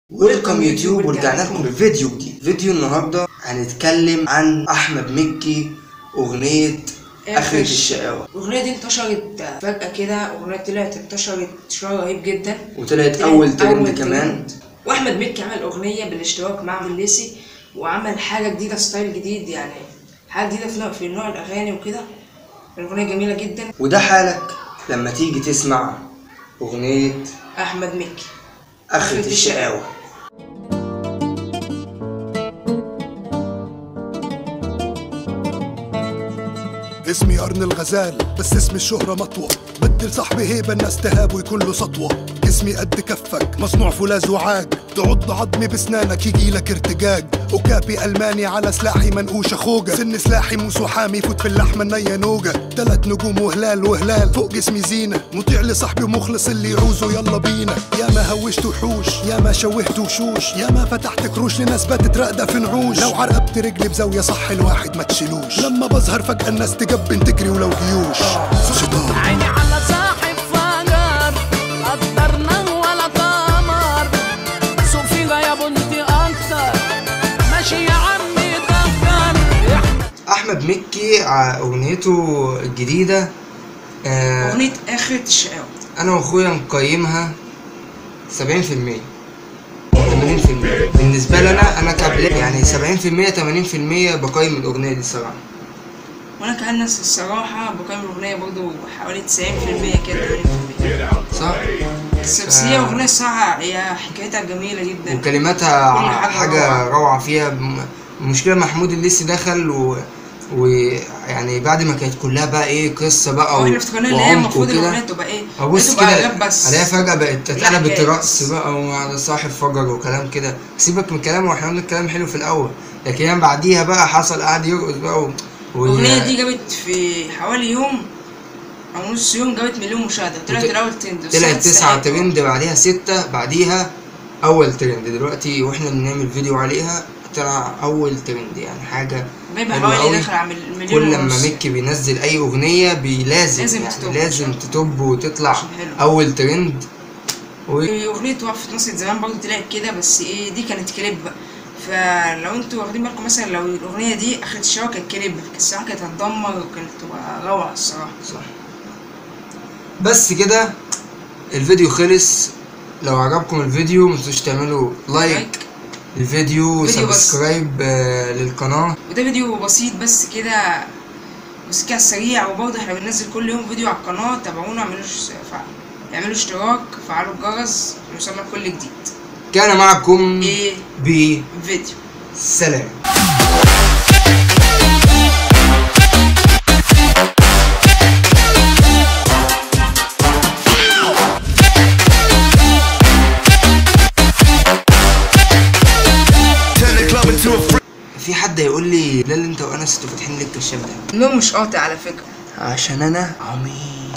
ويلكم يوتيوب ورجعنا لكم بفيديو جديد فيديو النهارده هنتكلم عن احمد مكي اغنيه اخرة الشقاوة الأغنية دي انتشرت فجأة كده أغنية طلعت انتشرت انتشار رهيب جدا وطلعت طلعت اول ترند أول كمان ترند. وأحمد مكي عمل أغنية بالاشتراك مع الليسي وعمل حاجة جديدة ستايل جديد يعني حاجة جديدة في نوع, في نوع الأغاني وكده الأغنية جميلة جدا وده حالك لما تيجي تسمع اغنيه أحمد مكي اخرة الشقاوة اسمي قرن الغزال بس اسم الشهرة مطوة بدي لصاحبي هيبة الناس تهاب ويكون له سطوة جسمي قد كفك مصنوع فولاذ وعاج تعض عظمي بسنانك يجي لك ارتجاج وكابي الماني على سلاحي منقوش اخوجة سن سلاحي موس وحامي فوت في اللحمة النية نوجة تلات نجوم وهلال وهلال فوق جسمي زينة مطيع لصاحبي ومخلص اللي يعوزه يلا بينا يا ما هوشت وحوش يا ما شوهت وشوش يا ما فتحت كروش لناس باتت راقدة في نعوش لو عرقبت رجلي بزاوية صح الواحد ما تشيلوش لما بظهر فجأة الناس تجبن تجري ولو جيوش شيطان عيني على صاحب فجر قدرنا ولا قمر سوق فيها يا بنتي اكتر ماشي يا عمي دكر احمد مكي ع- اغنيته الجديده آه أغنية آخرة الشقاوة انا واخويا مقيمها 70% 80% بالنسبه لي انا انا كبلاك يعني 70% 80% بقيم الاغنيه دي الصراحه وأنا كمان نفس الصراحة بقيم الأغنية برضو حوالي 90% كده 80% صح بس بس هي أغنية الصراحة هي حكايتها جميلة جدا وكلماتها كل حاجة حاجه روعة. روعه فيها م- المشكله محمود الليثي دخل و ويعني بعد ما كانت كلها بقى ايه قصه بقى هو و- احنا افتكرنا ان هي وعمق المفروض وكده. الأغنية تبقى إيه؟ ابص تبقى كده راب بس عليها فجأة بقت لا اتقلبت حكاية. رقص بقى وعلى صاحب فجر وكلام كده سيبك من الكلام واحنا قلنا الكلام حلو في الأول لكن يعني بعديها بقى حصل قعد يرقص بقى و... و... الأغنية دي جابت في حوالي يوم أو نص يوم جابت مليون مشاهدة طلعت وت- الأول ترند بس طلعت ست تسعة ساعات. ترند بعديها ستة بعديها أول ترند دلوقتي واحنا بنعمل فيديو عليها طلع أول ترند يعني حاجة جايبة حلوة حوالي أوي. داخل على مليون كل لما ونص. ميكي بينزل أي أغنية بيلازم لازم يعني تتوب. لازم تتوب وتطلع عشان حلو. أول ترند و... أغنية وقفة نص زمان برضه طلعت كده بس إيه دي كانت كليب بقى فلو انتوا واخدين بالكم مثلا لو الأغنية دي آخرة الشبكة كانت كليب الصراحة كانت هتدمر وكانت تبقى روعة الصراحة صح بس كده الفيديو خلص لو عجبكم الفيديو متنسوش تعملوا لايك لايك. الفيديو فيديو بس. وسبسكرايب آه، للقناة وده فيديو بسيط بس كده بس كده سريع وبرضه احنا بننزل كل يوم فيديو على القناة تابعونا اعملوا ش- فع- اعملوا اشتراك فعلوا الجرس يوصلك كل جديد كان معكم ايه فيديو بسلام في حد يقول لي لا اللي انت وانس انتوا فاتحين ليه الكشاف ده النوم مش قاطع على فكرة عشان انا عميق